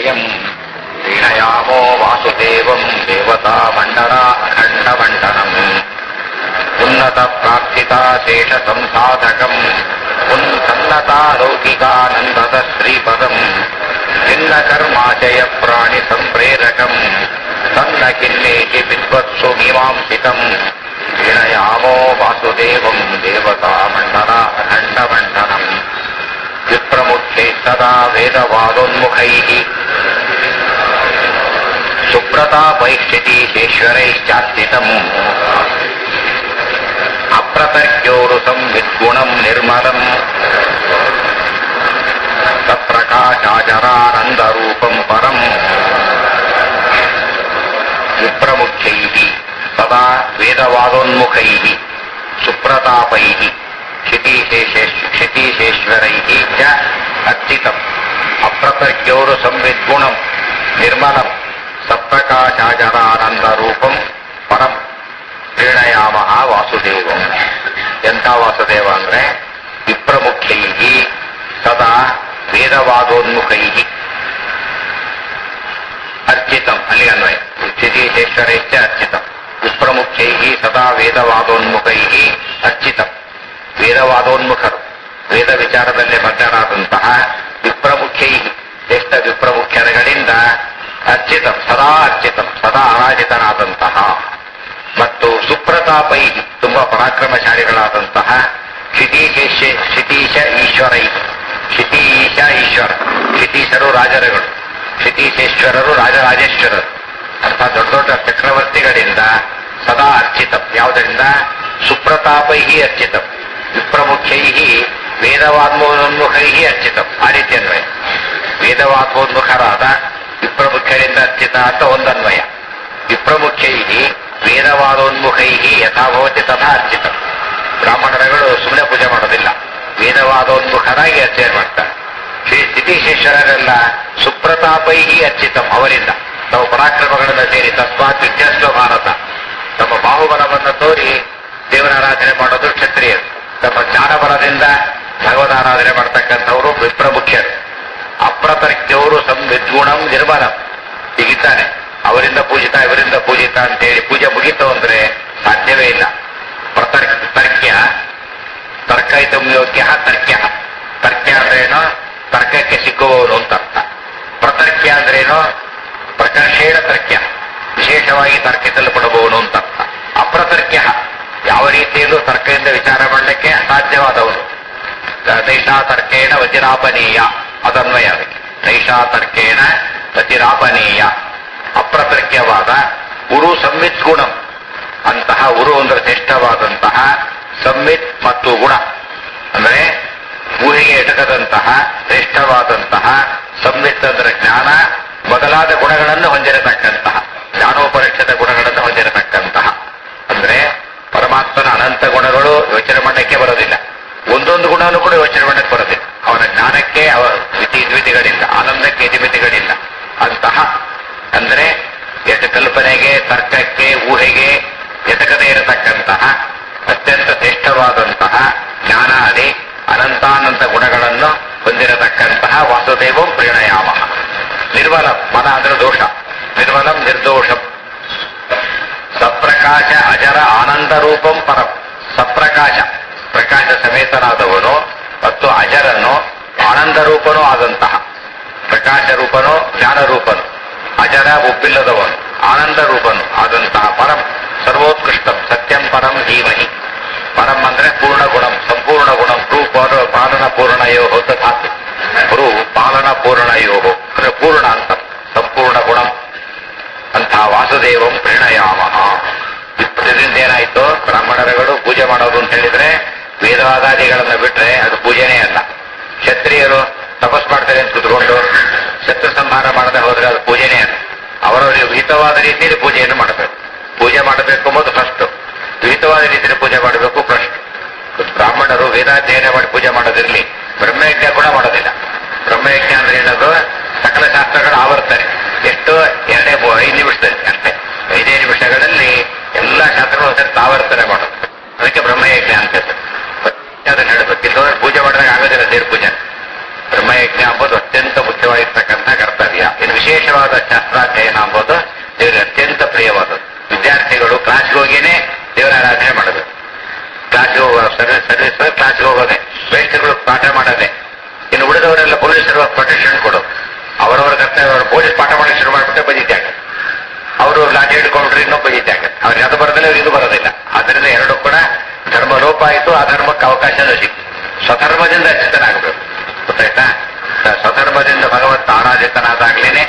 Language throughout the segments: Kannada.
ಸತ್ಯಂ ಪ್ರೀಣಯಾಮೋ ವಾಸುದೇವಂ ದೇವತಾ ಮಂಡಲ ಅಖಂಡ ಮಂಡನಂ ಉನ್ನತ ಪ್ರಾರ್ಥಿತಾ ಶೇಷ ಸಂಸಾಧಕಂ ಉನ್ನತ ಲೌಕಿಕಾನಂದದ ಶ್ರೀಪದಂ ಭಿನ್ನ ಕರ್ಮಾಚಯ ಪ್ರಾಣಿ ಸಂಪ್ರೇರಕಂ ತನ್ನ ಕಿನ್ನೇತಿ ವಿದ್ವತ್ಸು ಮೀಮಾಂಸಿತಂ ಪ್ರೀಣಯಾಮೋ ವಾಸುದೇವಂ ದೇವತಾ ಮಂಡಲ ಅಖಂಡ ಮಂಡನಂ ವಿಪ್ರಮುಖ್ಯೈ ಸದಾ ವೇದವಾದೋನ್ಮುಖೈಃ ಸುಪ್ರತಾಪೈಶ್ಚಿತೀಶೇಶ್ವರೈಶ್ಚಾರ್ಚಿತम् ಅಪ್ರತರ್ಕ್ಯೋರು ಸಂವಿದ್ಗುಣಂ ನಿರ್ಮಲಂ ತತ್ಪ್ರಕಾಶಾಚರಾನಂದರೂಪಂ ಪರಂ ವಿಪ್ರಮುಖ್ಯೈಃ ಸದಾ ವೇದವಾದೋನ್ಮುಖೈಃ ಸುಪ್ರತಾಪೈಃ ಕ್ಷಿತೀಶೇಶ್ವರೈಃ ಚ ಅರ್ಚಿತಂ ಅಪ್ರತರ್ಕ್ಯೋರು ಸಂವಿದ್ಗುಣಂ ನಿರ್ಮಲಂ ಸಪ್ರಕಾಶಾಚರಾನಂದರೂಪಂ ಪರಂ ಪ್ರೀಣಯಾಮ ವಾಸುದೇವಂ ಎಂಥ ವಾಸುದೇವ ಅಂದ್ರೆ ವಿಪ್ರಮುಖ್ಯೈ ಸದಾ ವೇದವಾದೋನ್ಮುಖೈ ಅರ್ಚಿತಂ ಅಲ್ಲಿ ಅನ್ವಯ ಸ್ಥಿತಿಶೇಶ್ವರೈಶ್ಚ ಅರ್ಚಿತಂ ವಿಪ್ರಮುಖ್ಯೈ ಸದಾ ವೇದವಾದೋನ್ಮುಖೈ ಅರ್ಚಿತಂ ವೇದವಾದೋನ್ಮುಖರು ವೇದ ವಿಚಾರದಲ್ಲಿ ಮಗ್ನರಾದಂತಹ ವಿಪ್ರಮುಖ್ಯೈ ಶ್ರೇಷ್ಠ ವಿಪ್ರಮುಖ್ಯರುಗಳಿಂದ ಅರ್ಚಿತಂ ಸದಾ ಅರ್ಚಿತಂ ಸದಾ ಆರಾಧಿತನಾದಂತಹ ಮತ್ತು ಸುಪ್ರತಾಪೈ ತುಂಬಾ ಪರಾಕ್ರಮಶಾಲಿಗಳಾದಂತಹ ಕ್ಷಿತೀಶೇಷ ಕ್ಷಿತೀಶ ಈಶ್ವರೈ ಕ್ಷಿತೀಶ ಈಶ್ವರ ಕ್ಷಿತೀಶರು ರಾಜರುಗಳು ಕ್ಷಿತೀಶೇಶ್ವರರು ರಾಜರಾಜೇಶ್ವರರು ಅರ್ಥಾತ್ ದೊಡ್ಡ ದೊಡ್ಡ ಚಕ್ರವರ್ತಿಗಳಿಂದ ಸದಾ ಅರ್ಚಿತಂ ಯಾವುದರಿಂದ ಸುಪ್ರತಾಪೈ ಅರ್ಚಿತಂ ವಿಪ್ರಮುಖ್ಯೈ ವೇದವಾದ್ಮೋನ್ಮುಖೈ ಅರ್ಚಿತಂ ಆ ರೀತಿ ಅನ್ವಯ ವೇದವಾದ್ಮೋನ್ಮುಖರಾದ ವಿಪ್ರಮುಖ್ಯರಿಂದ ಅರ್ಚಿತ ಅಂತ ಒಂದನ್ವಯ ವಿಪ್ರಮುಖ್ಯೈ ವೇದವಾದೋನ್ಮುಖೈ ಯಥಾಭವತಿ ತಥಾ ಅರ್ಚಿತ ಬ್ರಾಹ್ಮಣರುಗಳು ಸುಮ್ಮನೆ ಪೂಜೆ ಮಾಡೋದಿಲ್ಲ ವೇದವಾದೋನ್ಮುಖರಾಗಿ ಅರ್ಚನೆ ಮಾಡ್ತಾರೆ ಶ್ರೀ ಸ್ಥಿತಿಶೇಷರೆಲ್ಲ ಸುಪ್ರತಾಪೈ ಅರ್ಚಿತಂ ಅವರಿಂದ ತಮ್ಮ ಪರಾಕ್ರಮಗಳನ್ನು ಸೇರಿ ತಸ್ಮಾತ್ ವಿದ್ಯಾಸ್ವ ಭಾರತ ತಮ್ಮ ಬಾಹುಬಲವನ್ನು ತೋರಿ ದೇವರ ಆರಾಧನೆ ಮಾಡೋದು ಕ್ಷತ್ರಿಯರು ತಮ್ಮ ಜ್ಞಾನಬಲದಿಂದ ಭಗವದಾರಾಧನೆ ಮಾಡ್ತಕ್ಕಂಥವರು ವಿಪ್ರಮುಖ್ಯರು ಅಪ್ರತರ್ಕ್ಯವರು ಸಂವಿದ್ಗುಣಂ ನಿರ್ಮಲಂ ಹೀಗಿದ್ದಾನೆ ಅವರಿಂದ ಪೂಜಿತ ಇವರಿಂದ ಪೂಜಿತ ಅಂತೇಳಿ ಪೂಜೆ ಮುಗೀತು ಅಂದ್ರೆ ಸಾಧ್ಯವೇ ಇಲ್ಲ ಪ್ರತರ್ ತರ್ಕ್ಯ ತರ್ಕೈತಂ ಯೋಗ್ಯ ತರ್ಕ್ಯ ತರ್ಕ್ಯ ಅಂದ್ರೇನು ತರ್ಕಕ್ಕೆ ಸಿಕ್ಕುವವನು ಅಂತ ಅರ್ಥ ಪ್ರತರ್ಕ್ಯ ಅಂದ್ರೇನು ಪ್ರಕರ್ಷೇಣ ತರ್ಕ್ಯ ವಿಶೇಷವಾಗಿ ತರ್ಕಿಸಲ್ಪಡುವವನು ಅಂತ ಅರ್ಥ ಅಪ್ರತರ್ಕ್ಯ ಯಾವ ರೀತಿಯಲ್ಲೂ ತರ್ಕದಿಂದ ವಿಚಾರ ಮಾಡಲಿಕ್ಕೆ ಅಸಾಧ್ಯವಾದವನು ನೈಷಾ ತರ್ಕೇಣ ವಜ್ರಾಪನೀಯ ಅದನ್ವಯ ಅದಕ್ಕೆ ನೈಷಾ ತರ್ಕೇಣ ವಜ್ರಾಪನೀಯ ಅಪ್ರತರ್ಕ್ಯವಾದ ಉರು ಸಂವಿತ್ ಗುಣಂ ಅಂತಹ ಉರು ಅಂದ್ರೆ ಶ್ರೇಷ್ಠವಾದಂತಹ ಸಂವಿತ್ ಮತ್ತು ಗುಣ ಅಂದ್ರೆ ಊಹೆಗೆ ಎಟಕದಂತಹ ಶ್ರೇಷ್ಠವಾದಂತಹ ಸಂವಿತ್ ಅಂದ್ರೆ ಜ್ಞಾನ ಮೊದಲಾದ ಗುಣಗಳನ್ನು ಹೊಂದಿರತಕ್ಕಂತಹ ಜ್ಞಾನೋಪರಕ್ಷದ ಗುಣಗಳನ್ನು ಹೊಂದಿರತಕ್ಕಂತಹ ಅಂದ್ರೆ ಪರಮಾತ್ಮನ ಅನಂತ ಗುಣಗಳು ಯೋಚನೆ ಮಾಡಕ್ಕೆ ಬರೋದಿಲ್ಲ ಒಂದೊಂದು ಗುಣವನ್ನು ಕೂಡ ಯೋಚನೆ ಮಾಡಕ್ಕೆ ಬರೋದಿಲ್ಲ ಅವನ ಜ್ಞಾನಕ್ಕೆ ಅವ ಮಿತಿ ಮಿತಿಗಳಿಲ್ಲ ಆನಂದಕ್ಕೆ ಮಿತಿಗಳಿಲ್ಲ ಅಂತಹ ಅಂದ್ರೆ ಎಟ ಕಲ್ಪನೆಗೆ ತರ್ಕಕ್ಕೆ ಊಹೆಗೆ ಎಟಕದೇ ಇರತಕ್ಕಂತಹ ಅತ್ಯಂತ ಶ್ರೇಷ್ಠವಾದಂತಹ ಜ್ಞಾನಾದಿ ಅನಂತಾನಂತ ಗುಣಗಳನ್ನು ಹೊಂದಿರತಕ್ಕಂತಹ ವಾಸುದೇವಂ ಪ್ರೀಣಯಾಮ ನಿರ್ಮಲ ಮನ ಅಂದ್ರೆ ದೋಷ ನಿರ್ಮಲಂ ನಿರ್ದೋಷಂ ಸಪ್ರಕಾಶ ಅಜರ ಆನಂದ ರೂಪಂ ಪರಂ ಸಪ್ರಕಾಶ ಪ್ರಕಾಶ ಸಮೇತನಾದವನು ಮತ್ತು ಅಜರನು ಆನಂದ ರೂಪನೂ ಆದಂತಹ ಪ್ರಕಾಶ ರೂಪನು ಜ್ಞಾನ ರೂಪನು ಅಜರ ಒಪ್ಪಿಲ್ಲದವನು ಆನಂದ ರೂಪನು ಆದಂತಹ ಪರಂ ಸರ್ವೋತ್ಕೃಷ್ಟಂ ಸತ್ಯಂ ಪರಂ ಧೀಮಹಿ ಪರಂ ಅಂದ್ರೆ ಪೂರ್ಣ ಗುಣಂ ಸಂಪೂರ್ಣ ಗುಣಂ ರೂ ಪಾಲನ ಪೂರ್ಣಯೋ ತಥಾಪಿ ಗುರು ಪಾಲನ ಪೂರ್ಣಯೋ ಅಂದ್ರೆ ಪೂರ್ಣ ಅಂತ ಸಂಪೂರ್ಣ ಗುಣಂ ಅಂತಹ ವಾಸುದೇವಂ ಪ್ರೀಣಯಾಮ ಇದರಿಂದ ಏನಾಯ್ತು ಬ್ರಾಹ್ಮಣರುಗಳು ಪೂಜೆ ಮಾಡೋದು ಅಂತ ಹೇಳಿದ್ರೆ ವೇದವಾದಾದಿಗಳನ್ನ ಬಿಟ್ರೆ ಅದು ಪೂಜೆನೇ ಅಲ್ಲ ಕ್ಷತ್ರಿಯರು ತಪಸ್ ಮಾಡ್ತಾರೆ ಅಂತ ಕುತ್ಕೊಂಡು ಶತ್ರು ಸಂಹಾರ ಮಾಡದೆ ಹೋದ್ರೆ ಅದು ಪೂಜೆನೇ ಅಲ್ಲ ಅವರವರಿಗೆ ವಿಹಿತವಾದ ರೀತಿಯಲ್ಲಿ ಪೂಜೆಯನ್ನು ಮಾಡಬೇಕು ಪೂಜೆ ಮಾಡಬೇಕು ಎಂಬುದು ಫಸ್ಟ್ ವಿಹಿತವಾದ ರೀತಿಯಲ್ಲಿ ಪೂಜೆ ಮಾಡಬೇಕು ಫಸ್ಟ್ ಬ್ರಾಹ್ಮಣರು ವೇದಾಧ್ಯಯನ ಮಾಡಿ ಪೂಜೆ ಮಾಡೋದಿರ್ಲಿ ಬ್ರಹ್ಮಯಜ್ಞ ಕೂಡ ಮಾಡೋದಿಲ್ಲ ಬ್ರಹ್ಮಯಜ್ಞ ಅಂದ್ರೆ ಏನದು ಸಕಲ ಶಾಸ್ತ್ರಗಳ ಆವರ್ತನೆ ಎಷ್ಟು ಎರಡೇ ಮೂ- ಐದು ನಿಮಿಷದಲ್ಲಿ ಅಷ್ಟೇ ಐದೇ ನಿಮಿಷಗಳಲ್ಲಿ ಎಲ್ಲಾ ಶಾಸ್ತ್ರಗಳು ಒಂದ್ಸರಿ ಆವರ್ತನೆ ಮಾಡೋದು ಅದಕ್ಕೆ ಬ್ರಹ್ಮಯಜ್ಞ ಅಂತ ಹೆಸರು ಅದನ್ನ ಹೇಳಬೇಕು ಇಲ್ಲದ್ರೆ ಪೂಜೆ ಮಾಡಿದಾಗ ಆಗೋದಿಲ್ಲ ದೇವ್ರ ಪೂಜೆ ಬ್ರಹ್ಮಯಜ್ಞ ಎಂಬುದು ಅತ್ಯಂತ ಮುಖ್ಯವಾಗಿರ್ತಕ್ಕಂಥ ಕರ್ತವ್ಯ ಇನ್ನು ವಿಶೇಷವಾದ ಶಾಸ್ತ್ರಾಧ್ಯಯನ ಎಂಬುದು ದೇವರಿಗೆ ಅತ್ಯಂತ ಪ್ರಿಯವಾದದ್ದು ವಿದ್ಯಾರ್ಥಿಗಳು ಕ್ಲಾಸ್ಗೆ ಹೋಗಿಯೇ ದೇವರ ಆರಾಧನೆ ಮಾಡೋದು ಕ್ಲಾಸ್ಗೆ ಹೋಗೋ ಸರ್ವಿಸ್ ಸರ್ವಿಸ್ ಕ್ಲಾಸ್ಗೆ ಹೋಗೋದೆ ಬೇಸ್ಟ್ಗಳು ಪಾಠ ಮಾಡೋದೆ ಇನ್ನು ಉಳಿದವರೆಲ್ಲ ಪೊಲೀಸರು ಪ್ರೊಟೆಕ್ಷನ್ ಕೊಡು ಅವರವರ ಕರ್ತವ್ಯ ಅವರು ಪೊಲೀಸ್ ಪಾಠ ಮಾಡಕ್ಕೆ ಶುರು ಮಾಡಿಬಿಟ್ಟೆ ಬಜಿತಾಗ ಅವರು ಲಾಠಿ ಹಿಡ್ಕೊಂಡ್ರೆ ಇನ್ನೂ ಬಜಿತಾಗ ಅವ್ರಿಗೆ ಅದು ಬರೋದಿಲ್ಲ ಅವ್ರಿಗೆ ಇದು ಬರೋದಿಲ್ಲ ಆದ್ದರಿಂದ ಎರಡು ಕೂಡ ಧರ್ಮ ಲೋಪ ಆಯಿತು ಆ ಧರ್ಮಕ್ಕೆ ಅವಕಾಶನೂ ಸಿಕ್ತು ಸ್ವಧರ್ಮದಿಂದ ಅಚ್ಯುತನಾಗಬೇಕು ಗೊತ್ತಾಯ್ತಾ ಸ- ಸ್ವಧರ್ಮದಿಂದ ಭಗವಂತ ಆರಾಧಿತನಾದಾಗ್ಲೇನೆ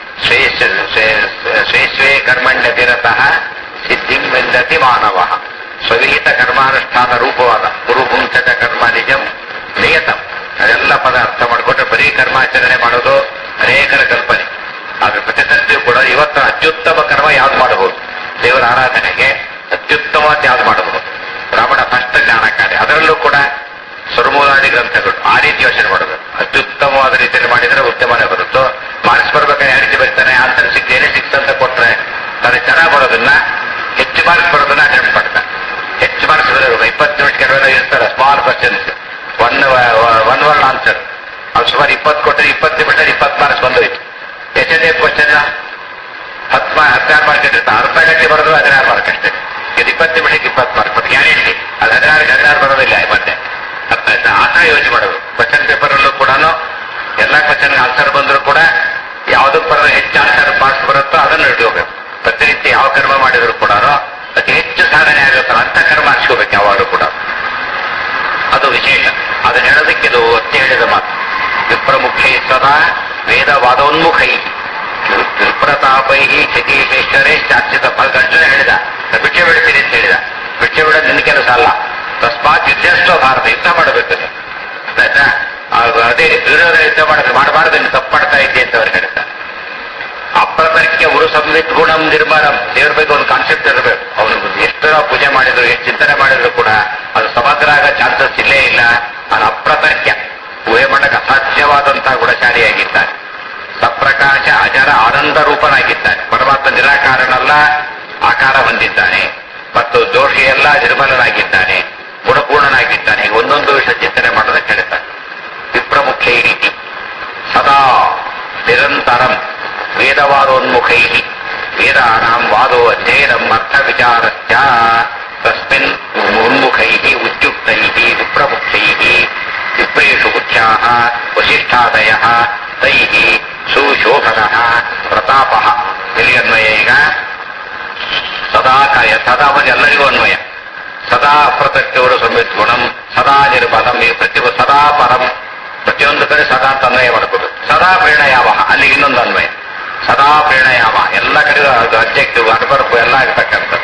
ಸ್ವೇಸ್ವೇ ಕರ್ಮಣ್ಯ ತಿರತಃ ಸಿದ್ಧಿಂ ವಿಂದತಿ ಮಾನವ ಸ್ವವಿಹಿತ ಕರ್ಮಾನುಷ್ಠಾನ ರೂಪವಾದ ಗುರು ಪುಂಸಕ ಕರ್ಮ ನಿಜಂ ನಿಯತಂ ಅದೆಲ್ಲ ಪದ ಅರ್ಥ ಮಾಡಿಕೊಟ್ರೆ ಬರೀ ಕರ್ಮಾಚರಣೆ ಮಾಡೋದು ಅನೇಕರ ಕಲ್ಪನೆ ಆದ್ರೆ ಪ್ರತಿಸಂತೆಯೂ ಕೂಡ ಇವತ್ತು ಅತ್ಯುತ್ತಮ ಕರ್ಮ ಯಾವ್ದು ಮಾಡಬಹುದು ದೇವರ ಆರಾಧನೆಗೆ ಅತ್ಯುತ್ತಮವಾದ ಯಾವ್ದು ಮಾಡಬಹುದು ಬ್ರಾಹ್ಮಣ ಫಸ್ಟ್ ಜ್ಞಾನ ಕಾರ್ಯ ಅದರಲ್ಲೂ ಕೂಡ ಸ್ವರ್ಮೂಲಾದಿ ಗ್ರಂಥಗಳು ಆ ರೀತಿ ಯೋಚನೆ ಮಾಡೋದು ಅತ್ಯುತ್ತಮವಾದ ರೀತಿಯಲ್ಲಿ ಮಾಡಿದ್ರೆ ಉತ್ತಮನೇ ಬರುತ್ತೋ ಮಾರ್ಕ್ಸ್ ಬರ್ಬೇಕಾದ್ರೆ ಯಾವ ರೀತಿ ಬರ್ತಾನೆ ಆನ್ಸರ್ ಸಿಕ್ಸ್ ಏನೇ ಸಿಕ್ಸ್ ಅಂತ ಕೊಟ್ರೆ ತನಗೆ ಚೆನ್ನಾಗಿ ಬರೋದನ್ನ ಹೆಚ್ಚು ಮಾರ್ಕ್ಸ್ ಬರೋದನ್ನ ಅಟೆಂಪ್ಟ್ ಮಾಡ್ತಾನೆ ಹೆಚ್ಚು ಮಾರ್ಕ್ಸ್ ಬರೋದು ಇಪ್ಪತ್ತು ನಿಮಿಷ ಕೆಲವೆಲ್ಲ ಇರ್ತಾರೆ small questions one one word answer ಅವ್ರು ಸುಮಾರು ಇಪ್ಪತ್ತು ಕೊಟ್ಟರೆ ಇಪ್ಪತ್ತು ನಿಮಿಷ ಇಪ್ಪತ್ತು ಮಾರ್ಕ್ಸ್ ಬಂದೋಯ್ತು ಎಸ್ ಎನ್ ಎ ಕ್ವಶನ್ ಹತ್ತು ಮಾ ಹದಿನಾರು ಮಾರ್ಕ್ ಇಟ್ಟಿರ್ತಾರೆ ಅರ್ಧ ಗಂಟೆ ಬರೋದು ಹದಿನಾರು ಮಾರ್ಕ್ ಅಷ್ಟೇ ಇದು ಇಪ್ಪತ್ತು ನಿಮಿಷಕ್ಕೆ ಇಪ್ಪತ್ತು ಮಾರ್ಕ್ ಮತ್ತೆ ಗ್ಯಾರಂಟಿ ಅದು ಹದಿನಾರಕ್ಕೆ ಹದಿನಾರು ಬರೋದಿಲ್ಲ ಮತ್ತೆ ಅರ್ಥ ಆಯ್ತಾ ಆ ಥರ ಯೋಚನೆ ಮಾಡೋದು ಕ್ವಶನ್ ಪೇಪರ್ ಅಲ್ಲೂ ಕೂಡ ಎಲ್ಲ ಕ್ವಶನ್ ಆನ್ಸರ್ ಬಂದರೂ ಕೂಡ ಯಾವುದಕ್ಕೆ ಬರೋ ಹೆಚ್ಚು ಆನ್ಸರ್ ಮಾರ್ಕ್ಸ್ ಬರುತ್ತೋ ಅದನ್ನು ಇಟ್ಕೋಬೇಕು ಪ್ರತಿನಿತ್ಯ ಯಾವ ಕರ್ಮ ಮಾಡಿದ್ರು ಕೂಡ ಅತಿ ಹೆಚ್ಚು ಸಾಧನೆ ಆಗುತ್ತಲ್ಲ ಅಂತ ಕರ್ಮ ಹಚ್ಕೋಬೇಕು ಯಾವಾಗಲೂ ಕೂಡ ಅದು ವಿಶೇಷ ಅದನ್ನ ಹೇಳೋದಕ್ಕೆ ಇದು ಒತ್ತಿ ಹೇಳಿದ ಮಾತು ವಿಪ್ರಮುಖೈ ಸದಾ ವೇದವಾದೋನ್ಮುಖೈ ವಿಪ್ರತಾಪೈ ಚತೀಶೇಶ್ವರೇ ಚಾಚಿತ ಫಲಗಂಟನೆ ಹೇಳಿದ ನಾ ಭಿಕ್ಷೆ ಬಿಡ್ತೀನಿ ಅಂತ ಹೇಳಿದ ಭಿಕ್ಷೆ ಬಿಡೋದು ನಿನ್ನ ಕೆಲಸ ಅಲ್ಲ ತಸ್ಮಾತ್ ಯುದ್ಧಸ್ವ ಭಾರತ ಯುದ್ಧ ಮಾಡಬೇಕು ನೀವು. ಆಯ್ತಾ ಆಗ ಅದೇ ವಿರೋಧ ಯುದ್ಧ ಮಾಡೋದು ಮಾಡಬಾರದು ನೀನು ತಪ್ಪು ಮಾಡ್ತಾ ಇದ್ದೆ ಅಂತ ಅವ್ರು ಹೇಳ್ತಾರೆ ಅಪ್ರತರ್ಕ್ಯ ಉರು ಸಂವಿತ್ ಗುಣಂ ನಿರ್ಮಾಣಂ ದೇವ್ರ ಬಗ್ಗೆ ಒಂದು ಕಾನ್ಸೆಪ್ಟ್ ಇರಬೇಕು ಅವನು ಎಷ್ಟು ನಾವು ಪೂಜೆ ಮಾಡಿದ್ರು ಎಷ್ಟು ಚಿಂತನೆ ಮಾಡಿದ್ರು ಕೂಡ ಅದು ಸಮಗ್ರ ಆಗೋ ಚಾನ್ಸಸ್ ಇಲ್ಲೇ ಇಲ್ಲ ಅವನು ಅಪ್ರತರ್ಕ್ಯ ಊಹೆ ಮಾಡಕ್ಕೆ ಅಸಾಧ್ಯವಾದಂತಹ ಗುಣಶಾಲಿಯಾಗಿದ್ದಾನೆ ಸಪ್ರಕಾಶ ಅಜರ ಆನಂದ ರೂಪನಾಗಿದ್ದಾನೆ ಪರಮಾತ್ಮ ನಿರಾಕಾರನಲ್ಲ ಆಕಾರ ಹೊಂದಿದ್ದಾನೆ ಮತ್ತು ದೋಷಿಯೆಲ್ಲ ನಿರ್ಮಲನಾಗಿದ್ದಾನೆ ಗುಣಪೂರ್ಣನಾಗಿದ್ದಾನೆ ಹೀಗೆ ಒಂದೊಂದು ವಿಷಯ ಚಿಂತನೆ ಮಾಡೋದಕ್ಕೆ ಹೇಳ್ತಾನೆ ವಿಪ್ರಮುಖ್ಯ ಈ ರೀತಿ ಸದಾ ನಿರಂತರಂ ವೇದವಾದೋನ್ಮುಖೈ ವೇದಾನಾಂ ವಾದೋ ಅಧ್ಯಯನಂ ಅರ್ಥ ವಿಚಾರಶ್ಚ ತಸ್ಮಿನ್ ಉನ್ಮುಖೈ ಉದ್ಯುಕ್ತೈ ವಿಪ್ರಮುಖ್ಯೈ ವಿಪ್ರೇಷು ಮುಖ್ಯಾಃ ವಸಿಷ್ಠಾದಯ ತೈ ಸುಶೋಭನ ಪ್ರತಾಪ ಇಲ್ಲಿ ಅನ್ವಯ ಈಗ ಸದಾ ಕಾರ್ಯ ಸದಾ ಬಂದು ಎಲ್ಲರಿಗೂ ಅನ್ವಯ ಸದಾ ಅಪ್ರತತ್ಯವರು ಸಂವಿತ್ ಗುಣಂ ಸದಾ ನಿರ್ಬಲಂ ಈ ಪ್ರತಿ ಸದಾ ಪರಂ ಪ್ರತಿಯೊಂದು ಕಡೆ ಸದಾ ಅಂತ ಅನ್ವಯ ಮಾಡಬಹುದು ಸದಾ ಪ್ರೇರಣಯಾವ ಅಲ್ಲಿ ಇನ್ನೊಂದು ಅನ್ವಯ ಸದಾ ಪ್ರೇರಣಯಾವ ಎಲ್ಲ ಕಡೆಗೂ ಅದು ಅಬ್ಜೆಕ್ಟಿವ್ ಅನುಬರ್ಬು ಎಲ್ಲ ಆಗಿರ್ತಕ್ಕಂಥದ್ದು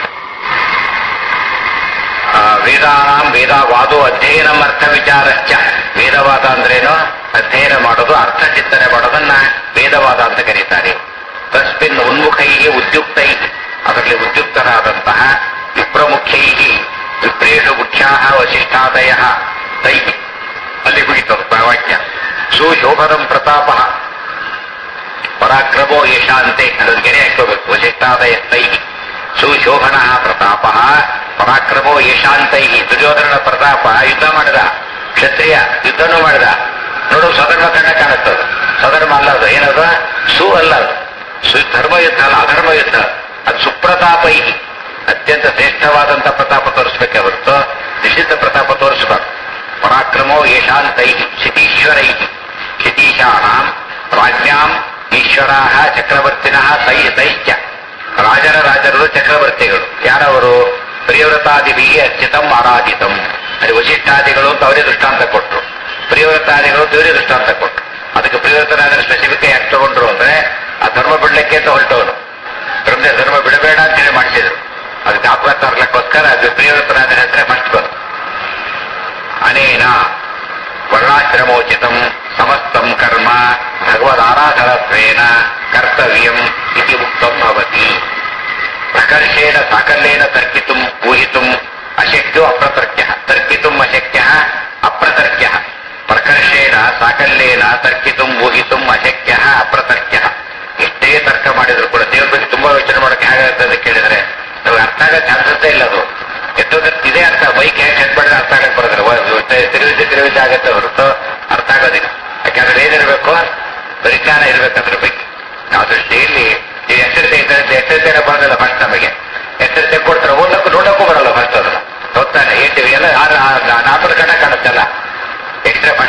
ಆ, ವೇದಾನಾಂ ವೇದವಾದೋ ಅಧ್ಯಯನಂ ಅರ್ಥ ವಿಚಾರಶ್ಚ ವೇದವಾದ ಅಂದ್ರೇನು ಅಧ್ಯಯನ ಮಾಡೋದು ಅರ್ಥ ಚಿಂತನೆ ಮಾಡೋದನ್ನ ವೇದವಾದ ಅಂತ ಕರೀತಾರೆ ತಸ್ಮಿನ್ ಉನ್ಮುಖೈ ಉದ್ಯುಕ್ತೈ ಅದರಲ್ಲಿ ಉದ್ಯುಕ್ತರಾದಂತಹ ವಿಪ್ರಮುಖ್ಯೈ ವಿಪ್ರೇಷು ಮುಖ್ಯಾ ವಸಿಷ್ಠಾದಯ ತೈ ಅಲ್ಲಿ ಮುಗಿತದ ವಾಕ್ಯ ಸುಶೋಭನಂ ಪ್ರತಾಪ ಪರಾಕ್ರಮೋ ಯಶಾಂತೆ ಅದನ್ನು ಗೆರೆ ಹಾಕೋಬೇಕು ವಸಿಷ್ಠಾದಯ ತೈ ಸುಶೋಭನ ಪ್ರತಾಪ ಪರಾಕ್ರಮೋ ಯಶಾಂತೈ ದುರ್ಯೋಧನ ಪ್ರತಾಪ ಯುದ್ಧ ಮಾಡಿದ ಕ್ಷತ್ರಿಯ ಯುದ್ಧನೂ ಮಾಡಿದ ನೋಡು ಸಧರ್ಮ ಕಂಡ ಕಾಣುತ್ತದೆ ಸಧರ್ಮ ಅಲ್ಲ ಅದು ಏನದು ಸು ಅಲ್ಲ ಅದು ಸು ಧರ್ಮ ಯುದ್ಧ ಅಲ್ಲ ಅಧರ್ಮ ಯುದ್ಧ ಅದು ಸುಪ್ರತಾಪೈ ಅತ್ಯಂತ ಶ್ರೇಷ್ಠವಾದಂಥ ಪ್ರತಾಪ ತೋರಿಸ್ಬೇಕೆ ಹೊರತು ನಿಶ್ಚಿತ ಪ್ರತಾಪ ತೋರಿಸಬಾರ್ದು ಪರಾಕ್ರಮೋ ಯಶಾಂತೈ ಶಿತೀಶ್ವರೈ ಶಿತೀಶಾನಾಂ ರಾಜ್ಞಾಂ ಈಶ್ವರಾ ಚಕ್ರವರ್ತಿನಃ ತೈ ತೈಶ್ಚ ರಾಜರ ರಾಜರು ಚಕ್ರವರ್ತಿಗಳು ಯಾರವರು ಪ್ರಿಯವ್ರತಾದಿವಿಗೆ ಅರ್ಚಿತಂ ಆರಾಧಿತಂ ಅಲ್ಲಿ ವಶಿಷ್ಠಾದಿಗಳು ಅಂತ ಅವರೇ ದೃಷ್ಟಾಂತ ಕೊಟ್ಟರು ಪ್ರಿಯವ್ರತಾದಿಗಳು ದೇವರೇ ದೃಷ್ಟಾಂತ ಕೊಟ್ಟರು ಅದಕ್ಕೆ ಪ್ರಿಯವ್ರತನಾದ್ರೆ ಸ್ಪೆಸಿಫಿಕ್ ಯಾಕೆ ತಗೊಂಡ್ರು ಅಂದ್ರೆ ಆ ಧರ್ಮ ಬಿಡ್ಲಿಕ್ಕೆ ಅಂತ ಹೊರಟವನು ಬ್ರಹ್ಮ ಧರ್ಮ ಬಿಡಬೇಡ ಅಂತ ಹೇಳಿ ಮಾಡಿಸಿದ್ರು ಅದಕ್ಕೆ ಅಪಘಾತ ತರ್ಲಕ್ಕೋಸ್ಕರ ಅದು ಪ್ರಿಯವ್ರತನಾದ ಹೆಸರೇ ಫಸ್ಟ್ ಬಂತು ಅನೇನ ವರ್ಣಾಶ್ರಮೋಚಿತಂ ಸಮಸ್ತಂ ಕರ್ಮ ಭಗವದಾರಾಧನತ್ವೇನ ಕರ್ತವ್ಯಂ ಇತಿ ಉಕ್ತಂ ಭವತಿ ಪ್ರಕರ್ಷೇಣ ಸಾಕಲ್ಯೇನ ತರ್ಕಿತುಂ ಊಹಿತುಂ ಅಶಕ್ಯೋ ಅಪ್ರತರ್ಕ್ಯ ತರ್ಕಿತುಂ ಅಶಕ್ಯ ಅಪ್ರತರ್ಕ್ಯ ಪ್ರಕರ್ಷೇಣ ಸಾಕಲ್ಯೇನ ತರ್ಕಿತುಂ ಊಹಿತುಂ ಅಶಕ್ಯ ಅಪ್ರತರ್ಕ್ಯ ಎಷ್ಟೇ ತರ್ಕ ಮಾಡಿದ್ರು ಕೂಡ ದೇವ್ರ ಬಗ್ಗೆ ತುಂಬಾ ಯೋಚನೆ ಮಾಡೋಕೆ ಹೇಗಾಗುತ್ತೆ ಅಂತ ಕೇಳಿದ್ರೆ ನಮ್ಗೆ ಅರ್ಥ ಆಗೋ ಚಾನ್ಸಸ್ಸೇ ಇಲ್ಲ ಅದು ಎಷ್ಟೊತ್ತು ಇದೇ ಅರ್ಥ ಬೈಕ್ ಹೇಗೆ ಸೆಟ್ ಮಾಡಿದ್ರೆ ಅರ್ಥ ಆಗಕ್ಕೆ ಬರೋದಿಲ್ಲ ತಿರುವಿದ್ದ ತಿರುವಿದ್ದ ಆಗತ್ತೆ ಹೊರತು ಅರ್ಥ ಆಗೋದಿಲ್ಲ ಯಾಕಂದ್ರೆ ಏನಿರಬೇಕು ಪರಿಜ್ಞಾನ ಇರಬೇಕು ಅದ್ರ ಬಗ್ಗೆ ನಾವು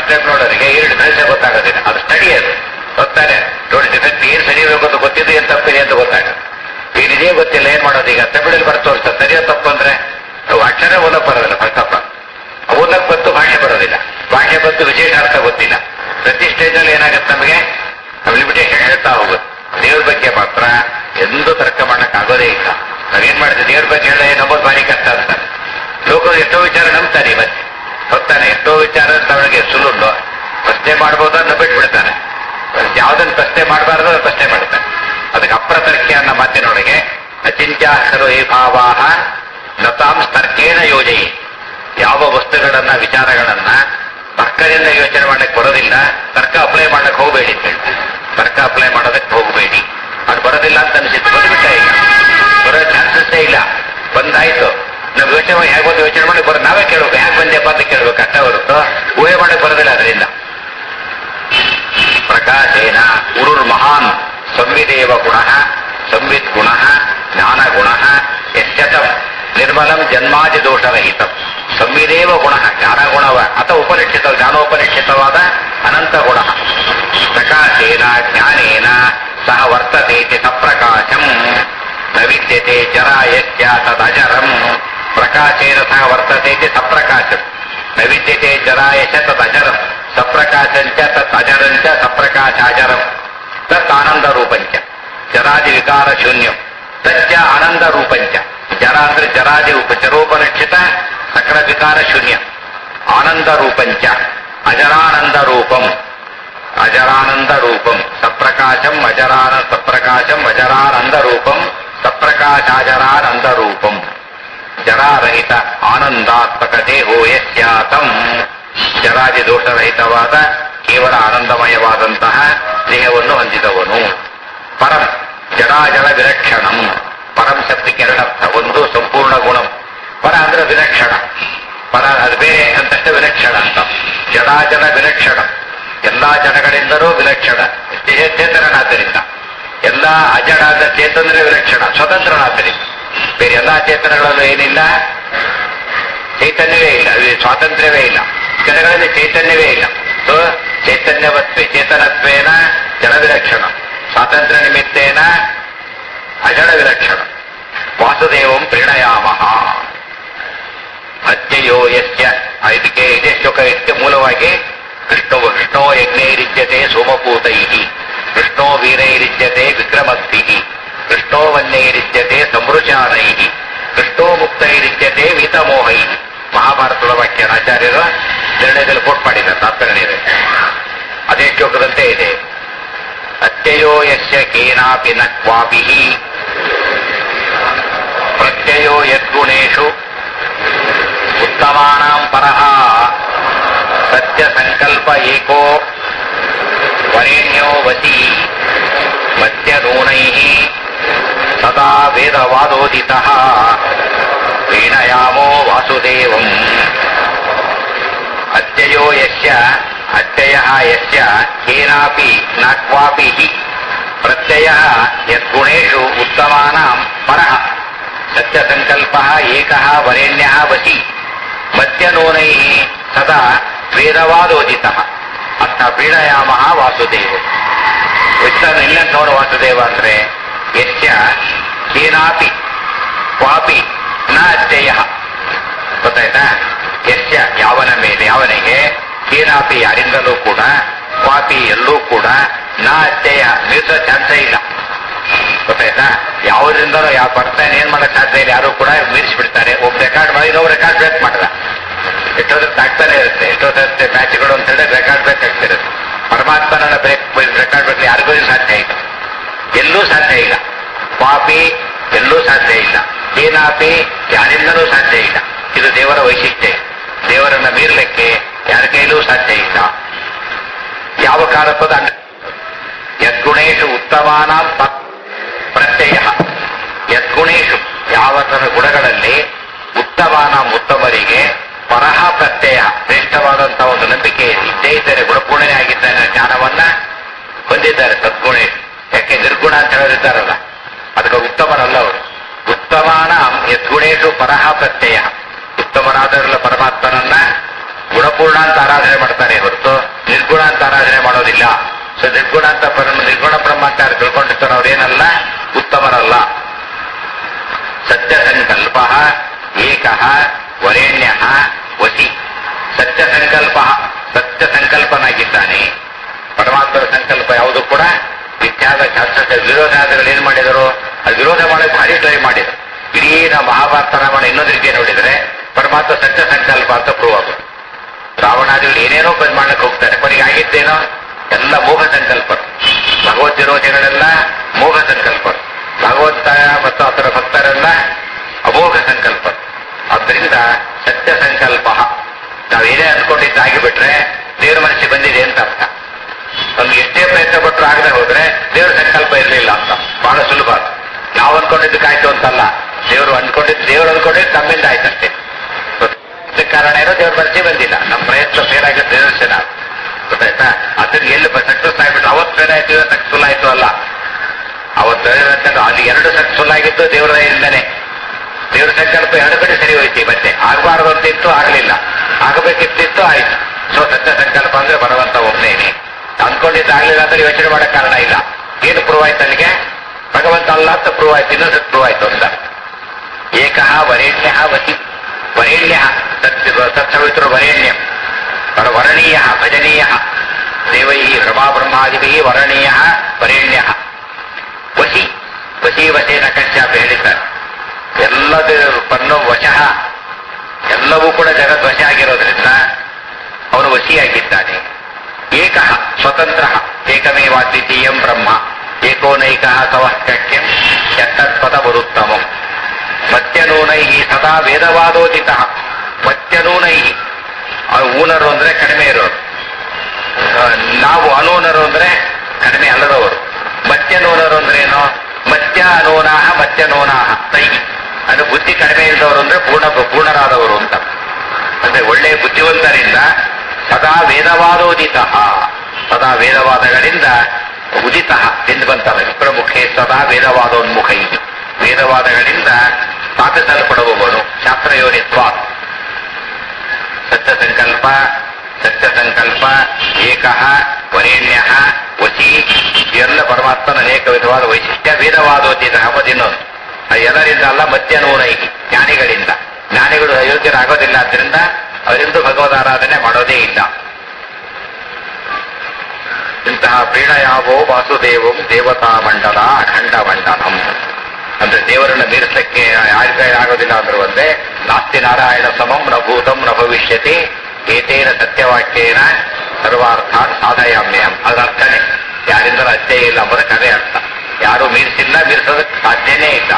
ಟೈಮ್ ನೋಡೋರಿಗೆ ಎರಡು ಡ್ರೆಸ್ ಗೊತ್ತಾಗೋದಿಲ್ಲ ಅದು ಸ್ಟಡಿ ಅದು ಗೊತ್ತಾನೆ ನೋಡಿ ಡಿಫೆಕ್ಟ್ ಏನ್ ಸರಿಬೇಕು ಅಂತ ಗೊತ್ತಿದೆ ಏನ್ ತಪ್ಪಿದೆ ಅಂತ ಗೊತ್ತಾಗುತ್ತೆ ಈಗ ಇದೇ ಗೊತ್ತಿಲ್ಲ ಏನ್ ಮಾಡೋದು ಈಗ ತಮಿಳಲ್ಲಿ ಬರ್ತು ತೋರಿಸ್ತಾರೆ ಸರಿಯೋ ತಪ್ಪು ಅಂದ್ರೆ ನಾವು ಅಕ್ಷರ ಓದಕ್ ಬರೋದಿಲ್ಲ ಫಸ್ಟ್ ಆಫ್ ಆಲ್ ಓದಕ್ ಬಂತು ಭಾಷೆ ಬರೋದಿಲ್ಲ ಭಾಷೆ ಬಂತು ವಿಶೇಷ ಅರ್ಥ ಗೊತ್ತಿಲ್ಲ ಪ್ರತಿ ಸ್ಟೇಜಲ್ಲಿ ಏನಾಗುತ್ತೆ ನಮಗೆ ಲಿಮಿಟೇಷನ್ ಹೇಳ್ತಾ ಹೋಗುತ್ತೆ ದೇವ್ರ ಬಗ್ಗೆ ಮಾತ್ರ ಎಂದೂ ತರ್ಕ ಮಾಡಕ್ ಆಗೋದೇ ಇಲ್ಲ ನಾವೇನ್ ಮಾಡಿದ್ವಿ ದೇವ್ರ ಬಗ್ಗೆ ಹೇಳ ನಂಬೋದು ಭಾರಿ ಕಷ್ಟ ಅಂತಾರೆ ಲೋಕರು ಎಷ್ಟೋ ವಿಚಾರ ನಂಬ್ತಾರೆ ಇವತ್ತು ಹೋಗ್ತಾನೆ ಎಷ್ಟೋ ವಿಚಾರ ಅವನಿಗೆ ಸುಳ್ಳು ಪ್ರಶ್ನೆ ಮಾಡ್ಬೋದು ಅಂತ ಬಿಟ್ಬಿಡ್ತಾನೆ ಯಾವ್ದನ್ನ ಪ್ರಶ್ನೆ ಮಾಡಬಾರ್ದು ಅದನ್ನ ಪ್ರಶ್ನೆ ಮಾಡ್ತಾನೆ ಅದಕ್ಕೆ ಅಪ್ರತರ್ಕ್ಯ ಅನ್ನೋ ಮಾತಿನೊಳಗೆ ಅಚಿಂತ್ಯಾಕ್ಷರು ಏ ಭಾವಾಹ ನತಾಂ ತರ್ಕೇಣ ಯೋಜಯಿ ಯಾವ ವಸ್ತುಗಳನ್ನ ವಿಚಾರಗಳನ್ನ ತರ್ಕದಿಂದ ಯೋಚನೆ ಮಾಡಕ್ ಬರೋದಿಲ್ಲ ತರ್ಕ ಅಪ್ಲೈ ಮಾಡಕ್ ಹೋಗಬೇಡಿ ಅಂತ ಹೇಳ್ತಾರೆ ತರ್ಕ ಅಪ್ಲೈ ಮಾಡೋದಕ್ಕೆ ಹೋಗಬೇಡಿ ಅದು ಬರೋದಿಲ್ಲ ಅಂತ ಅನಿಸಿತ್ತು ಬಂದ್ಬಿಟ್ಟ ಈಗ ಬರೋ ಚಾನ್ಸಸ್ಸೇ ಇಲ್ಲ ಬಂದಾಯ್ತು ನಾವು ಯೋಚನೆ ಮಾಡಿ ಹೇಗೆ ಬಂದು ಯೋಚನೆ ಮಾಡಿ ಬರೋ ನಾವೇ ಕೇಳ್ಬೇಕು ಹೇಗೆ ಬಂದೆಪ್ಪ ಅಂತ ಕೇಳ್ಬೇಕು ಅಷ್ಟ ಹೊರತು ಊಹೆ ಮಾಡಕ್ ಬರೋದಿಲ್ಲ ಅದರಿಂದ ಪ್ರಕಾಶೇನ ಉರುರ್ ಮಹಾನ್ ಸಂವಿದೇವ ಗುಣ ಸಂವಿತ್ ಗುಣ ಜ್ಞಾನ ಗುಣ ಯಶ್ಚತಂ ನಿರ್ಮಲಂ ಜನ್ಮಾದಿ ದೋಷರಹಿತಂ ಸಂವಿದೇವ ಗುಣ ಜ್ಞಾನಗುಣವ ಅಥ ಉಪನಿಷ್ಠಿತ ಜ್ಞಾನೋಪನಿಷ್ಠಿತವಾದ ಅನಂತ ಗುಣ ಪ್ರಕಾಶೇನ ಜ್ಞಾನೇನ ಸಹ ವರ್ತತೆ ಸಪ್ರಕಾಶಂ ನ ವಿದ್ಯತೆ ಜರ ಯಸ್ಯ ತದಜರಂ ಪ್ರಕಾಶೇನ ಸಹ ವರ್ತತೆ ಸಪ್ರಕಾಶಂ ನ ವಿದ್ಯತೆ ಜರ ಯಶ ತದಜರಂ ಸಪ್ರಕಾಶಂಚ ತದಜರಂಚ ಸಪ್ರಕಾಶಾಜರಂ ತತ್ ಆನಂದ ರೂಪಂಚ ಜರಾದಿ ವಿಕಾರ ಶೂನ್ಯಂ ತಚ್ಚ ಆನಂದ ರೂಪಂಚ ಜರ ಅಂದ್ರೆ ಜರಾದಿ ರೂಪ ಚರೋಪನಿಷ್ಠಿತ ಸಕಲ ವಿಕಾರ ಶೂನ್ಯ ಆನಂದ ರೂಪಂಚ ಅಜರಾನಂದ ರೂಪಂ ಅಜರಾನಂದ ರೂಪಂ ಸಪ್ರಕಾಶಂ ಅಜರಾನ ಸಪ್ರಕಾಶಂ ಅಜರಾನಂದ ರೂಪಂ ಸಪ್ರಕಾಶಾಜರಾನಂದ ರೂಪಂ ಜರಾರಹಿತ ಆನಂದಾತ್ಮಕ ದೇಹೋ ಯಸ್ಯಾತಂ ಜರಾದಿ ದೋಷರಹಿತವಾದ ಕೇವಲ ಆನಂದಮಯವಾದಂತಹ ದೇಹವನ್ನು ಹೊಂದಿದವನು ಪರಂ ಜಡಾಜಡ ವಿಲಕ್ಷಣಂ ಪರಂ ಶಬ್ದಕ್ಕೆ ಎರಡರ್ಥ ಒಂದು ಸಂಪೂರ್ಣ ಗುಣಂ ಪರ ಅಂದ್ರೆ ವಿಲಕ್ಷಣ ಪರ ಅದು ಬೇರೆ ಅಂತಷ್ಟೇ ವಿಲಕ್ಷಣ ಅಂತ ಜಡಾಜಡ ವಿಲಕ್ಷಣ ಎಲ್ಲಾ ಜಡಗಳಿಂದಲೂ ವಿಲಕ್ಷಣ ಚೇ- ಚೇತನನಾದ್ದರಿಂದ ಎಲ್ಲಾ ಅಜಡಾದ ಚೇತನರೇ ವಿಲಕ್ಷಣ ಸ್ವತಂತ್ರನಾದ್ದರಿಂದ ಬೇರೆ ಎಲ್ಲಾ ಚೇತನಗಳಲ್ಲೂ ಏನಿಲ್ಲ ಚೈತನ್ಯವೇ ಇಲ್ಲ ಇದು ಸ್ವಾತಂತ್ರ್ಯವೇ ಇಲ್ಲ ಜಡಗಳಲ್ಲಿ ಚೈತನ್ಯವೇ ಇಲ್ಲ ಸೊ ಚೈತನ್ಯವತ್ವೇ ಚೇತನತ್ವೇನ ಜಡ ವಿಲಕ್ಷಣ ಸ್ವಾತಂತ್ರ್ಯ ನಿಮಿತ್ತೇನ ಅಜಡ ವಿಲಕ್ಷಣ ವಾಸುದೇವಂ ಪ್ರೀಣಯಾಮಃ ಅತ್ಯಯೋ ಯಸ್ಯ ಆ, ಇದಕ್ಕೆ ಇದೇ ಶ್ಲೋಕ ಇದಕ್ಕೆ ಮೂಲವಾಗಿ ಕೃಷ್ಣೋ ಕೃಷ್ಣೋ ಯಜ್ಞೈರಿಜ್ಯತೆ ಸೋಮಪೂತೈ ಕೃಷ್ಣೋ ವೀರೈರಿಜ್ಯತೆ ವಿಕ್ರಮದ್ಭಿ ಕೃಷ್ಣೋ ವನ್ಯೈರಿಜ್ಯತೆ ಸಮೃಚಾನೈ ಕೃಷ್ಣೋ ಮುಕ್ತೈರಿಜ್ಯತೆ ಮಿತಮೋಹೈ ಮಹಾಭಾರತದ ವಾಕ್ಯ ಆಚಾರ್ಯರು ನಿರ್ಣಯದಲ್ಲಿ ಕೋಟ್ ಮಾಡಿದ್ದಾರೆ ತಾತ್ಪರ್ಯದಲ್ಲಿ ಅದೇ ಶ್ಲೋಕದಂತೆ ಇದೆ ಅತ್ಯಯೋ ಯಸ್ಯ ಕೇನಾಪಿ ನ ಕ್ವಾಪಿ ಪ್ರತ್ಯಯೋ ಯದ್ಗುಣೇಶು ಉತ್ತಮಾನಾಂ ಪರಃ ಸತ್ಯ ಸಂಕಲ್ಪ ಏಕೋ ವರೇಣ್ಯೋ ವಸಿ ಮಧ್ಯನೂನೈ ಸದಾ ವೇದವಾದೋದಿತಃ ವೀಣಯಾಮೋ ವಾಸುದೇವಂ ಅತ್ಯಯೋ ಯಸ್ಯ ಅತ್ಯಯ ಯಸ್ಯ ಕೇನಾಪಿ ನ ಕ್ವಾಪಿ ಹಿ ಪ್ರತ್ಯಯ ಯದ್ಗುಣೇಶು ಉತ್ತಮಾನಾಂ ಪರಃ ಸತ್ಯಸಂಕಲ್ಪ ಏಕಃ ವರೇಣ್ಯಃ ವಸಿ ಮಧ್ಯನೂನೈ ಸದಾ ವೇದವಾದೋದಿತಃ ಅಂತ ಪ್ರೀಣಯಾಮ ವಾಸುದೇವ ವಿಷ್ಣು ಇಲ್ಲಂತ ನೋಡು ವಾಸುದೇವ ಅಂದ್ರೆ ಯಸ್ಯ ಕೇನಾಪಿ ಕ್ವಾಪಿ ನ ಅತ್ಯಯ ಗೊತ್ತಾಯ್ತಾ ಯಸ್ಯ ಯಾವನ ಮೇಲೆ ಯಾವನಿಗೆ ಕೇನಾಪಿ ಯಾರಿಂದಲೂ ಕೂಡ ಕ್ವಾಪಿ ಎಲ್ಲೂ ಕೂಡ ನ ಅತ್ಯಯ ನಿಲ್ಲಿಸೋ ಚಾನ್ಸೇ ಇಲ್ಲ ಗೊತ್ತಾಯ್ತಾ ಯಾವುದರಿಂದಲೂ ಯಾವ ಬರ್ತಾನೆ ಏನ್ ಮಾಡಕ್ ಸಾಧ್ಯ ಇಲ್ಲ ಯಾರು ಕೂಡ ಮೀರಿಸ್ಬಿಡ್ತಾರೆ ಒಬ್ಬ ರೆಕಾರ್ಡ್ ಮಾಡಿ ಇನ್ನೊಬ್ಬ ರೆಕಾರ್ಡ್ ಬ್ರೇಕ್ ಮಾಡಲ್ಲ ಎಷ್ಟೊತ್ತು ಆಗ್ತಾನೆ ಇರುತ್ತೆ ಎಷ್ಟೊತ್ತೆ ಮ್ಯಾಚ್ಗಳು ಅಂತ ಹೇಳಿ ರೆಕಾರ್ಡ್ ಬ್ರೇಕ್ ಆಗ್ತಿರುತ್ತೆ ಪರಮಾತ್ಮನ ಬ್ರೇಕ್ ರೆಕಾರ್ಡ್ ಬ್ರೇಕ್ ಯಾರಿಗೂ ಸಾಧ್ಯ ಇಲ್ಲ ಎಲ್ಲೂ ಸಾಧ್ಯ ಇಲ್ಲ ಪಾಪಿ ಎಲ್ಲೂ ಸಾಧ್ಯ ಇಲ್ಲ ಏನಾಪಿ ಯಾರಿಂದಲೂ ಸಾಧ್ಯ ಇಲ್ಲ ಇದು ದೇವರ ವೈಶಿಷ್ಟ್ಯ ದೇವರನ್ನ ಮೀರ್ಲಿಕ್ಕೆ ಯಾರ ಕೈಲೂ ಸಾಧ್ಯ ಇಲ್ಲ ಯಾವ ಕಾಲಕ್ಕೂ ಅಂಡ ಯದ್ಗುಣೇಶು ಉತ್ತಮಾನಾಂ ಪ- ಪ್ರತ್ಯಯ ಯದ್ಗುಣೇಶು ಯಾವ ತರ ಗುಣಗಳಲ್ಲಿ ಉತ್ತಮಾನ ಉತ್ತಮರಿಗೆ ಪರಹ ಪ್ರತ್ಯಯ ಶ್ರೇಷ್ಠವಾದಂತಹ ಒಂದು ನಂಬಿಕೆ ಇದ್ದೇ ಇದ್ದಾರೆ ಗುಣಪೂರ್ಣನೇ ಆಗಿದ್ದಾನೆ ಜ್ಞಾನವನ್ನ ಹೊಂದಿದ್ದಾರೆ ಸದ್ಗುಣೇಶ್ ಯಾಕೆ ನಿರ್ಗುಣ ಅಂತ ಹೇಳಿದ್ದಾರಲ್ಲ ಅದಕ್ಕೆ ಉತ್ತಮರಲ್ಲ ಅವರು ಉತ್ತಮಾನ ಯದ್ಗುಣೇಶು ಪರಹ ಪ್ರತ್ಯಯ ಉತ್ತಮರಾದವರೆಲ್ಲ ಪರಮಾತ್ಮನನ್ನ ಗುಣಪೂರ್ಣ ಅಂತ ಆರಾಧನೆ ಮಾಡ್ತಾರೆ ಹೊರತು ನಿರ್ಗುಣ ಅಂತ ಆರಾಧನೆ ಮಾಡೋದಿಲ್ಲ ಸೊ ನಿರ್ಗುಣ ಅಂತ ಪರ ನಿರ್ಗುಣ ಬ್ರಹ್ಮ ಅಂತ ಯಾರು ತಿಳ್ಕೊಂಡಿರ್ತಾರೋ ಅವ್ರೇನಲ್ಲ ಉತ್ತಮರಲ್ಲ ಸತ್ಯ ಸಂಕಲ್ಪ ಏಕ ವರೇಣ್ಯ ವಸಿ ಸತ್ಯ ಸಂಕಲ್ಪ ಸತ್ಯ ಸಂಕಲ್ಪನಾಗಿದ್ದಾನೆ ಪರಮಾತ್ಮರ ಸಂಕಲ್ಪ ಯಾವುದು ಕೂಡ ಮಿಥ್ಯಾದ ಶಾಸ್ತ್ರ ವಿರೋಧಾದಿಗಳು ಏನ್ ಮಾಡಿದರು ಅದು ವಿರೋಧ ಮಾಡಕ್ಕೆ ಭಾರಿ ಟ್ರೈ ಮಾಡಿದರು ಇಡೀ ನಾವು ಮಹಾಭಾರತ ರಾಮಾಯಣ ಇನ್ನೊಂದು ರೀತಿ ನೋಡಿದರೆ ಪರಮಾತ್ಮ ಸತ್ಯ ಸಂಕಲ್ಪ ಅಂತ ಪ್ರೂವ್ ಆಗುತ್ತೆ ರಾವಣಾದಿಗಳು ಏನೇನೋ ಬಂದ್ ಮಾಡಕ್ಕೆ ಹೋಗ್ತಾರೆ ಕೊನೆಗೆ ಆಗಿದ್ದೇನೋ ಎಲ್ಲ ಮೋಹ ಸಂಕಲ್ಪರು ಭಗವದ್ ವಿರೋಧಿಗಳೆಲ್ಲ ಮೋಹ ಸಂಕಲ್ಪರು ಭಗವಂತ ಮತ್ತು ಅದರ ಭಕ್ತರೆಲ್ಲ ಅಮೋಘ ಸಂಕಲ್ಪ ಆದ್ದರಿಂದ ಸತ್ಯ ಸಂಕಲ್ಪ ನಾವೇನೇ ಅನ್ಕೊಂಡಿದ್ದಾಗಿ ಬಿಟ್ರೆ ದೇವರ ಮನಸ್ಸಿಗೆ ಬಂದಿದೆ ಅಂತ ಅರ್ಥ ನಮ್ಗೆ ಎಷ್ಟೇ ಪ್ರಯತ್ನ ಪಟ್ಟರು ಆಗದೆ ಹೋದ್ರೆ ದೇವರ ಸಂಕಲ್ಪ ಇರಲಿಲ್ಲ ಅಂತ ಬಹಳ ಸುಲಭ ಅದು. ನಾವು ಅನ್ಕೊಂಡಿದ್ದಕ್ಕಾಯ್ತು ಅಂತಲ್ಲ ದೇವರು ಅನ್ಕೊಂಡಿದ್ದು ದೇವರು ಅನ್ಕೊಂಡಿದ್ದು ತಮ್ಮಿಂದ ಆಯ್ತಷ್ಟೇ ಇದಕ್ಕೆ ಕಾರಣ ಏನೋ ದೇವ್ರ ಮನಸ್ಸಿಗೆ ಬಂದಿಲ್ಲ ನಮ್ಮ ಪ್ರಯತ್ನ ಫೇಲ್ ಆಗಿದ್ದು ನಿದರ್ಶನ ಗೊತ್ತಾಯ್ತಾ ಅದನ್ನ ಎಲ್ಲಿ ಸಕ್ಸಸ್ ಆಗ್ಬಿಟ್ಟು ಅವತ್ತು ಫೇಲ್ ಆಯ್ತು ಸಕ್ಸಸ್ಫುಲ್ ಆಯ್ತು ಅಲ್ಲ ಅವತ್ತು ಹೇಳಿದಂತೆ ಅಲ್ಲಿ ಎರಡು ಸಕ್ಸಸ್ಫುಲ್ ಆಗಿದ್ದು ದೇವರ ದಯೆಯಿಂದನೇ ದೇವ್ರ ಸಂಕಲ್ಪ ಎರಡು ಕಡೆ ಸರಿ ಹೋಯ್ತಿ ಮತ್ತೆ ಆಗಬಾರ್ದು ಅಂತ ಇತ್ತು ಆಗಲಿಲ್ಲ ಆಗಬೇಕಿತ್ತಿತ್ತು ಆಯ್ತು ಸೊ ಸತ್ಯ ಸಂಕಲ್ಪ ಅಂದ್ರೆ ಭಗವಂತ ಒಬ್ಬನೇನೆ ಅಂದ್ಕೊಂಡಿದ್ದು ಆಗ್ಲಿಲ್ಲ ಅಂದ್ರೆ ಯೋಚನೆ ಮಾಡಕ್ ಕಾರಣ ಇಲ್ಲ ಏನು ಪ್ರೂವ್ ಆಯ್ತು ಅಲ್ಲಿಗೆ ಭಗವಂತ ಅಲ್ಲ ಅಂತ ಪ್ರೂವ್ ಆಯ್ತು ಇನ್ನೊಂದು ಪ್ರೂವ್ ಆಯ್ತು ಅಂತ ಏಕಃ ವರೇಣ್ಯ ವತಿ ವರೇಣ್ಯ ಸತ್ಯ ಸತ್ಸವಿತೃ ವರೇಣ್ಯ ಪರ ವರಣೀಯ ಭಜನೀಯ ದೇವೈ ರಮಾ ಬ್ರಹ್ಮಾದಿಭಿ ವರಣೀಯ ವರೇಣ್ಯ ವಸಿ ವಸಿ ವಶೇನ ಕಶ್ಯಪ ಹೇಳಿದ್ದಾರೆ ಎಲ್ಲದ ಪನ್ನು ವಶಃ ಎಲ್ಲವೂ ಕೂಡ ಜಗತ್ ವಶ ಆಗಿರೋದ್ರಿಂದ ಅವನು ವಶಿಯಾಗಿದ್ದಾನೆ ಏಕಃ ಸ್ವತಂತ್ರ ಏಕಮೇವಾದ್ವಿತೀಯಂ ಬ್ರಹ್ಮ ಏಕೋನೈಕ ಸವಃಕ್ಯಂ ಯತ್ತತ್ಪದ ಬರುತ್ತಮಂ ಮತ್ಯನೂನೈ ಸದಾ ವೇದವಾದೋದಿತ ಮತ್ಯನೂನೈ ಊನರು ಅಂದ್ರೆ ಕಡಿಮೆ ಇರೋರು ಆ, ನಾವು ಅನೂನರು ಅಂದ್ರೆ ಕಡಿಮೆ ಅಲ್ಲದವರು ಮತ್ಯನೂನರು ಅಂದ್ರೆ ಏನು ಮತ್ಯ ಅನೂನಾಹ ಮತ್ಯನೂನಾಹ ತೈ ಅದು ಬುದ್ಧಿ ಕಡಿಮೆ ಇದ್ದವರು ಅಂದ್ರೆ ಪೂರ್ಣ ಪೂರ್ಣರಾದವರು ಅಂತ ಅಂದ್ರೆ ಒಳ್ಳೆಯ ಬುದ್ಧಿವಂತರಿಂದ ಸದಾ ವೇದವಾದೋದಿತ ಸದಾ ವೇದವಾದಗಳಿಂದ ಉದಿತ ಎಂದು ಬಂತಲ್ಲ ವಿಪ್ರಮುಖೇ ಸದಾ ವೇದವಾದೋನ್ಮುಖ ಇದು ವೇದವಾದಗಳಿಂದ ಸ್ಥಾಪಿಸಲ್ಪಡುವವನು ಶಾಸ್ತ್ರಯೋನಿತ್ವ ಸತ್ಯ ಸಂಕಲ್ಪ ಸತ್ಯ ಸಂಕಲ್ಪ ಏಕಃ ವರೇಣ್ಯ ವಚಿ ಇವೆಲ್ಲ ಪರಮಾತ್ಮನ ಅನೇಕ ವಿಧವಾದ ವೈಶಿಷ್ಟ್ಯ ವೇದವಾದೋದ್ಯತ ಹಬ್ಬದಿನ್ನೊಂದು ಅದು ಎಲ್ಲರಿಂದ ಅಲ್ಲ ಮಧ್ಯನೂನೈ ಜ್ಞಾನಿಗಳಿಂದ ಜ್ಞಾನಿಗಳು ಅಯೋಗ್ಯರಾಗೋದಿಲ್ಲ ಆದ್ದರಿಂದ ಅವರಿಂದು ಭಗವದಾರಾಧನೆ ಮಾಡೋದೇ ಇಲ್ಲ ಇಂತಹ ಪ್ರೀಣಯಾವೋ ವಾಸುದೇವಂ ದೇವತಾ ಮಂಡಲ ಅಖಂಡ ಮಂಡಲಂ ಅಂದ್ರೆ ದೇವರನ್ನ ಮೀರಿಸಲಿಕ್ಕೆ ಯಾರಿಗ ಆಗೋದಿಲ್ಲ ಅಂದ್ರು ಒಂದೇ ನಾಸ್ತಿ ನಾರಾಯಣ ಸಮಂ ನ ಭೂತಂ ನ ಭವಿಷ್ಯತಿ ಏತೇನ ಸತ್ಯವಾಕ್ಯೇನ ಸರ್ವಾರ್ಥಾನ್ ಸಾಧಯಾಮ್ಯಹಂ ಅದರ ಅರ್ಥನೇ ಯಾರಿಂದ ಅತ್ಯಯ ಇಲ್ಲ ಎಂಬುದಕ್ಕೆ ಅದೇ ಅರ್ಥ ಯಾರು ಮೀರಿಸಿಲ್ಲ ಮೀರಿಸೋದಕ್ಕೆ ಸಾಧ್ಯನೇ ಇಲ್ಲ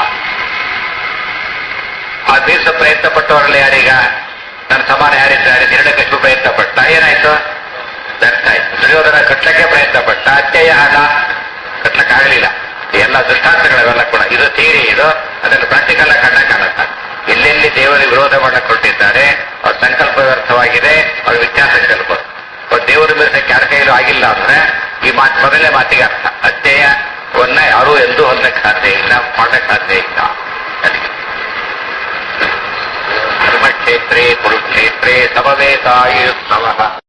ಆ ಮೀರಿಸ ಪ್ರಯತ್ನ ಪಟ್ಟವರಲ್ಲಿ ಯಾರೀಗ ನನ್ನ ಸಮಾನ ಯಾರಿದ್ದಾರೆ ಹಿರಣ್ಯಕಶಿಪು ಪ್ರಯತ್ನ ಪಟ್ಟ ಏನಾಯ್ತು ವ್ಯರ್ಥ ಆಯ್ತು ದುರ್ಯೋಧನ ಕಟ್ಲಕ್ಕೆ ಪ್ರಯತ್ನ ಪಟ್ಟ ಅತ್ಯಯ ಹಣ ಕಟ್ಲಕ್ಕಾಗಲಿಲ್ಲ ಎಲ್ಲ ದೃಷ್ಟಾಂತಗಳವೆಲ್ಲ ಕೂಡ ಇದು ಥಿಯರಿ ಇದು ಅದನ್ನು ಪ್ರಾಕ್ಟಿಕಲ್ ಆಗಿ ಕಣ್ಣ ಕಾಣುತ್ತ ಎಲ್ಲೆಲ್ಲಿ ದೇವರಿಗೆ ವಿರೋಧ ಮಾಡಕ್ಕೆ ಕೊಟ್ಟಿದ್ದಾರೆ ಅವ್ರ ಸಂಕಲ್ಪ ವ್ಯರ್ಥವಾಗಿದೆ ಅವ್ರ ವಿದ್ಯಾ ಸಂಕಲ್ಪ ಅವ್ರ ದೇವರ ಮೀರಿಸಕ್ಕೆ ಯಾರ ಕೈಲೂ ಆಗಿಲ್ಲ ಅಂದ್ರೆ ಈ ಮಾತು ಮೊದಲನೇ ಮಾತಿಗೆ ಅರ್ಥ ಅತ್ಯಯವನ್ನ ಯಾರೂ ಎಂದೂ ಹೊಂದಕ್ಕೆ ಸಾಧ್ಯ ಇಲ್ಲ ಮಾಡಕ್ಕೆ ಸಾಧ್ಯ ಇಲ್ಲ ಅದಕ್ಕೆ ಧರ್ಮಕ್ಷೇತ್ರೇ ಕುರುಕ್ಷೇತ್ರೇ ಸಮವೇತಾಯುತ್ಸವ